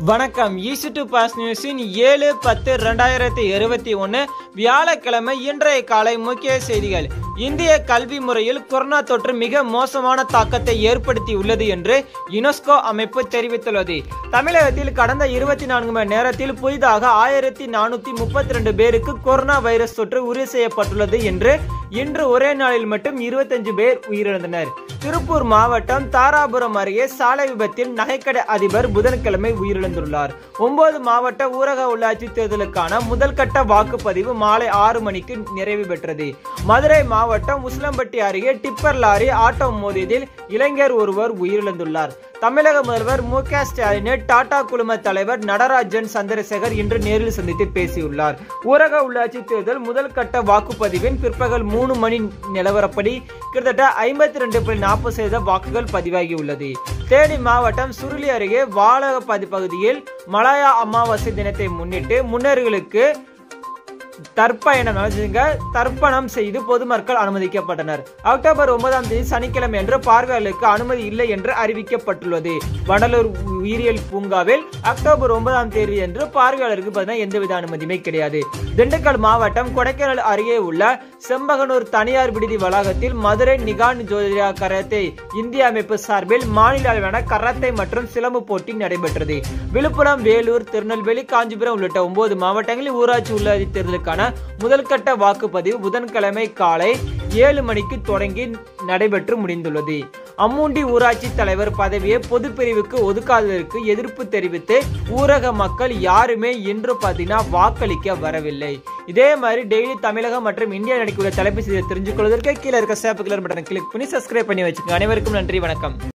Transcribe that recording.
வணக்கம் easy to pass நியூஸின் ஏழு பத்து ரெண்டாயிரத்தி இருபத்தி ஒன்று வியாழக்கிழமை இன்றைய காலை முக்கிய செய்திகள் இந்திய கல்வி முறையில் கொரோனா தொற்று மிக மோசமான தாக்கத்தை ஏற்படுத்தி உள்ளது என்று யுனெஸ்கோ அமைப்பு தெரிவித்துள்ளது தமிழகத்தில் கடந்த இருபத்தி நான்கு மணி நேரத்தில் புதிதாக ஆயிரத்தி நானூத்தி முப்பத்தி ரெண்டு பேருக்கு கொரோனா வைரஸ் தொற்று உறுதி செய்யப்பட்டுள்ளது என்று இன்று ஒரே நாளில் மட்டும் இருபத்தஞ்சு பேர் உயிரிழந்தனர் திருப்பூர் மாவட்டம் தாராபுரம் அருகே சாலை விபத்தில் நகைக்கடை அதிபர் புதன்கிழமை உயிரிழந்துள்ளார் ஒன்பது மாவட்ட ஊரக உள்ளாட்சி தேர்தலுக்கான முதல் கட்ட வாக்குப்பதிவு மாலை ஆறு மணிக்கு நிறைவு பெற்றது மதுரை மாவட்டம் உசிலம்பட்டி அருகே டிப்பர் லாரி ஆட்டோ மோதியதில் இளைஞர் ஒருவர் உயிரிழந்துள்ளார் தமிழக முதல்வர் மு க ஸ்டாலினை டாடா குழும தலைவர் நடராஜன் சந்திரசேகர் இன்று நேரில் சந்தித்து பேசியுள்ளார் ஊரக உள்ளாட்சி தேர்தல் முதல் கட்ட வாக்குப்பதிவின் பிற்பகல் மூணு மணி நிலவரப்படி கிட்டத்தட்ட ஐம்பத்தி ரெண்டு புள்ளி நாற்பது சதவீத வாக்குகள் பதிவாகியுள்ளது தேனி மாவட்டம் சுருளி அருகே வாழகப்பதி பகுதியில் மலாயா அமாவாசை தினத்தை முன்னிட்டு முன்னோர்களுக்கு தற்பயணம் நடந்துங்க தர்ப்பணம் செய்து பொதுமக்கள் அனுமதிக்கப்பட்டனர் அக்டோபர் ஒன்பதாம் தேதி சனிக்கிழமை என்று பார்வையாளருக்கு அனுமதி இல்லை என்று அறிவிக்கப்பட்டுள்ளது வடலூர் உயிரியல் பூங்காவில் அக்டோபர் ஒன்பதாம் தேதி என்று பார்வையாளருக்கு பார்த்தீங்கன்னா எந்தவித அனுமதியுமே கிடையாது திண்டுக்கல் மாவட்டம் கொடைக்கானல் அருகே உள்ள செம்பகனூர் தனியார் விடுதி வளாகத்தில் மதுரை நிகான் ஜோதிரா கராத்தே இந்திய அமைப்பு சார்பில் மாநில அளவிலான கராத்தே மற்றும் சிலம்பு போட்டி நடைபெற்றது விழுப்புரம் வேலூர் திருநெல்வேலி காஞ்சிபுரம் உள்ளிட்ட ஒன்பது மாவட்டங்களில் ஊராட்சி உள்ளாட்சி தேர்தலுக்கான முதல் கட்ட வாக்குப்பதிவு புதன்கிழமை காலை ஏழு மணிக்கு தொடங்கி நடைபெற்று முடிந்துள்ளது அம்மூண்டி ஊராட்சி தலைவர் பதவியை பொது பிரிவுக்கு ஒதுக்காததற்கு எதிர்ப்பு தெரிவித்து ஊரக மக்கள் யாருமே இன்று பார்த்தீங்கன்னா வாக்களிக்க வரவில்லை இதே மாதிரி டெய்லி தமிழகம் மற்றும் இந்தியா நடிக்கக்கூடிய தலைப்பு செய்தியை தெரிஞ்சுக்கொள்வதற்கு கீழே இருக்க சேப்பு கிளர் பட்டனை கிளிக் பண்ணி சப்ஸ்கிரைப் பண்ணி வச்சுக்கோங்க அனைவருக்கும் நன்றி வணக்கம்